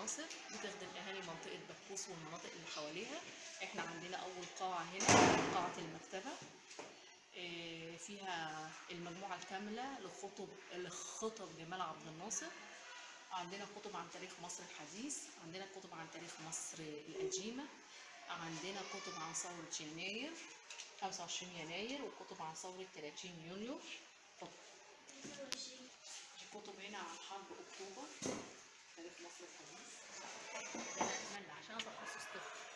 الناصر بتخدم اهالي منطقه بكوس والمناطق اللي حواليها احنا عندنا اول قاعه هنا قاعه المكتبه آه، فيها المجموعه الكامله لخطب لخطب جمال عبد الناصر عندنا كتب عن تاريخ مصر الحديث عندنا كتب عن تاريخ مصر القديمه عندنا كتب عن ثوره يناير 25 يناير وكتب عن ثوره 30 يونيو طب دي كتب هنا عن حرب اكتوبر تاريخ مصر الحديث ده انا اتمنى عشان انا تخصص طب